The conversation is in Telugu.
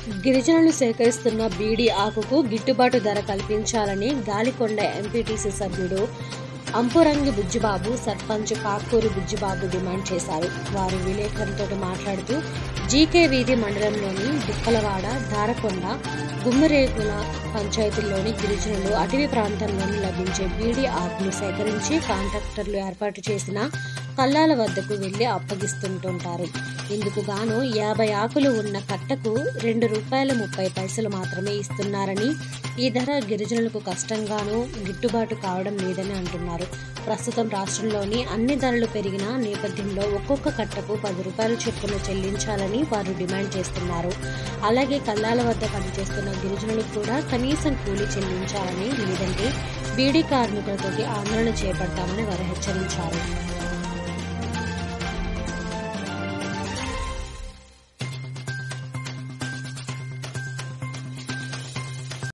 గిరిజనులు సేకరిస్తున్న బీడీ ఆకుకు గిట్టుబాటు ధర కల్పించాలని గాలికొండ ఎంపీటీసీ సభ్యుడు అంపురంగి బుజ్జిబాబు సర్పంచ్ కాకూరి బుజ్జిబాబు డిమాండ్ చేశారు వారు విలేకరులతో మాట్లాడుతూ జీకే వీధి మండలంలోని దుక్కలవాడ దారకొండ గుమ్మిరేగుల పంచాయతీల్లోని గిరిజనులు అటవీ ప్రాంతంలోని లభించే బీడీ ఆకులు సేకరించి కాంట్రాక్టర్లు ఏర్పాటు చేసిన కల్లాల వద్దకు వెళ్లి అప్పగిస్తుంటుంటారు ఇందుకు గాను యాభై ఆకులు ఉన్న కట్టకు రెండు రూపాయల ముప్పై పైసలు మాత్రమే ఇస్తున్నారని ఈ ధర గిరిజనులకు కష్టంగానూ గిట్టుబాటు కావడం లేదని అంటున్నారు ప్రస్తుతం రాష్ట్రంలోని అన్ని ధరలు పెరిగిన నేపథ్యంలో ఒక్కొక్క కట్టకు పది రూపాయలు చొప్పున చెల్లించాలని వారు డిమాండ్ చేస్తున్నారు అలాగే కల్లాల వద్ద పనిచేస్తున్న గిరిజనులకు కూడా కనీసం కూలీ చెల్లించాలని లేదంటే బీడీ కార్మికులతోటి ఆందోళన చేపడతామని వారు హెచ్చరించారు